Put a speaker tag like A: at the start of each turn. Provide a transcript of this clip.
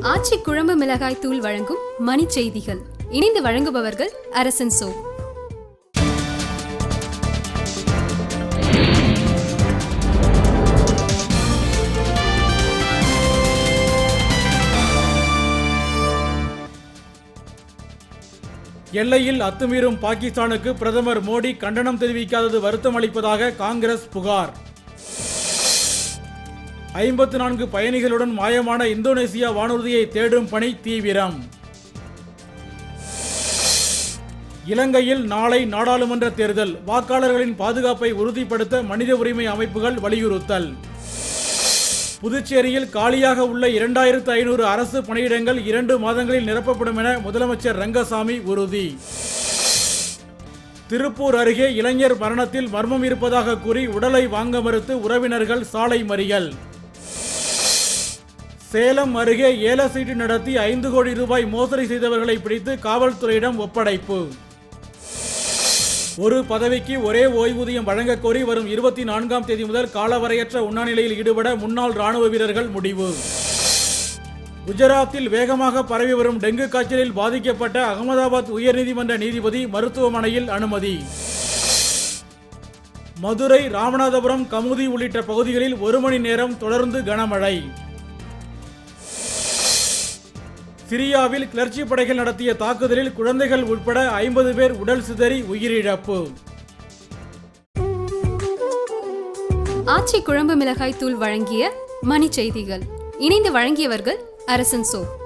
A: ஆச்சி குழம்பு மிளகாய் தூள் வழங்கும் மணி செய்திகள் இணைந்து வழங்குபவர்கள் அரசன் சோ
B: எல்லையில் அத்துமீறும் பாகிஸ்தானுக்கு பிரதமர் மோடி கண்டனம் தெரிவிக்காதது வருத்தம் அளிப்பதாக காங்கிரஸ் புகார் ஐம்பத்து நான்கு பயணிகளுடன் மாயமான இந்தோனேசியா வானூர்தியை தேடும் பணி தீவிரம் இலங்கையில் நாளை நாடாளுமன்ற தேர்தல் வாக்காளர்களின் பாதுகாப்பை உறுதிப்படுத்த மனித உரிமை அமைப்புகள் வலியுறுத்தல் புதுச்சேரியில் காலியாக உள்ள இரண்டாயிரத்து ஐநூறு அரசு பணியிடங்கள் இரண்டு மாதங்களில் நிரப்பப்படும் என முதலமைச்சர் ரங்கசாமி உறுதி திருப்பூர் அருகே இளைஞர் மரணத்தில் மர்மம் இருப்பதாக கூறி உடலை வாங்க மறுத்து உறவினர்கள் சாலை மறியல் சேலம் அருகே ஏல சீட்டு நடத்தி ஐந்து கோடி ரூபாய் மோசடி செய்தவர்களை பிடித்து காவல்துறையிடம் ஒப்படைப்பு ஒரு பதவிக்கு ஒரே ஓய்வூதியம் வழங்கக் கோரி வரும் இருபத்தி நான்காம் தேதி முதல் காலவரையற்ற உண்ணாநிலையில் ஈடுபட முன்னாள் ராணுவ வீரர்கள் முடிவு குஜராத்தில் வேகமாக பரவி வரும் டெங்கு காய்ச்சலில் பாதிக்கப்பட்ட அகமதாபாத் உயர்நீதிமன்ற நீதிபதி மருத்துவமனையில் அனுமதி மதுரை ராமநாதபுரம் கமுதி உள்ளிட்ட பகுதிகளில் ஒரு மணி நேரம் தொடர்ந்து கனமழை சிரியாவில் கிளர்ச்சி படைகள் நடத்திய தாக்குதலில் குழந்தைகள் உட்பட ஐம்பது பேர் உடல் சிதறி உயிரிழப்பு
A: ஆச்சி குழம்பு மிளகாய் தூள் வழங்கிய மணி செய்திகள் இணைந்து வழங்கியவர்கள் அரசன் சோ